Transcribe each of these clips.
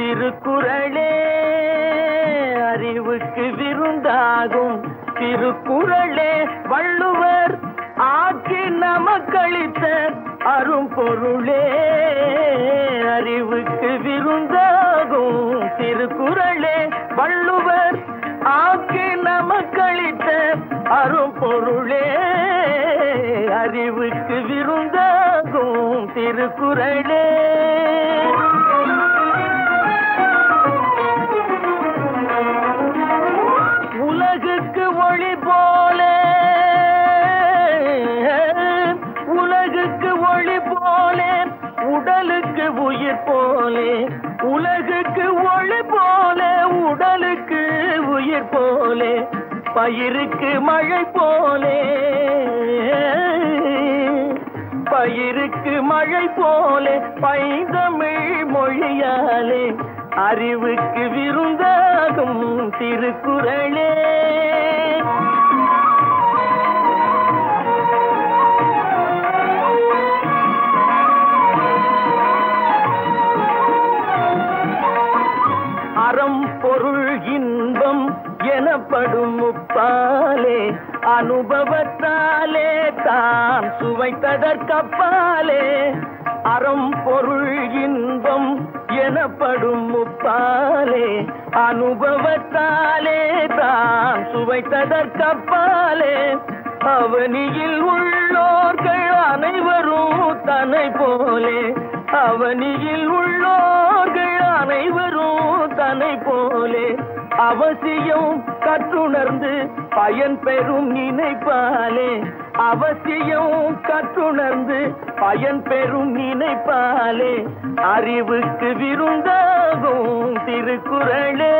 திருக்குறளே அறிவுக்கு விருந்தாகும் திருக்குறளே வள்ளுவர் ஆக்கி நமக்களித்த அரும்பொருளே அறிவுக்கு விருந்தாகும் திருக்குறளே வள்ளுவர் ஆக்கி நமக்களித்த அரும்பொருளே அறிவுக்கு விருந்தாகும் திருக்குறளே உலகுக்கு ஒளி போல உலகுக்கு ஒளி போல உடலுக்கு உயிர் போலே உலகுக்கு ஒளி போல உடலுக்கு உயிர் போலே பயிருக்கு மழை போலே பயிருக்கு மழை போலே பைந்தமிழ் மொழியாலே அறிவுக்கு விருந்தாகும் திருக்குறளே அறம் பொருள் இன்பம் எனப்படும் முப்பாலே அனுபவத்தாலே தான் சுவைத்ததற்கப்பாலே அறம் பொருள் இன்பம் எனப்படும் முப்பாலே அனுபவத்தாலே தான் சுவைத்ததற்கப்பாலே அவனியில் உள்ளோர்கள் அனைவரும் தன்னை போலே அவனியில் உள்ளோர்கள் அனைவரும் தன்னை போலே அவசியம் கற்றுணர்ந்து பயன் பெறும் நினைப்பாலே அவசியம் கற்றுணர்ந்து பயன் பெறும் நினைப்பாலே அறிவுக்கு விருந்தாகும் திருக்குறளே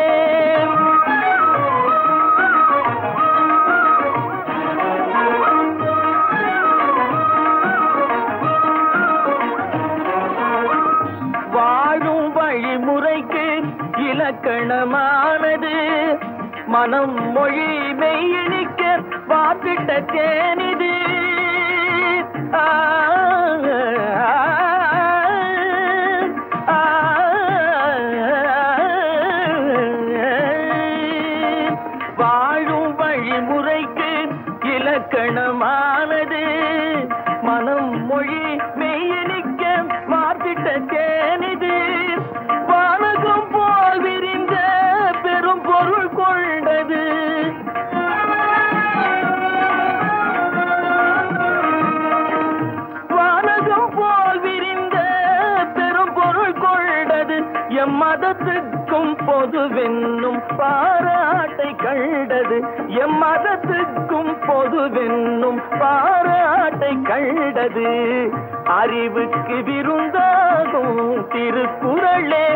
வாழும் வழிமுறைக்கு இலக்கணமானது மனம் மொழி மெய்யணிக்க வாத்திட்ட தேனிது ஆ, ஆ, வாழும் வழிமுறைக்கு இலக்கணமானது மனம் மொழி மெய்யணிக்க மாற்றிட்ட தேனிது வானகம் போல் விரிந்த பெரும் பொருள் கொண்டது வானகம் போல் விரிந்த பெரும் பொருள் கொண்டது எம் மதத்துக்கும் பொதுவென்னும் பாராட்டை கண்டது எம் மதத்துக்கும் பொதுவென்னும் பாராட்டை கண்டது அறிவுக்கு விருந்தாகும் திருக்குறளே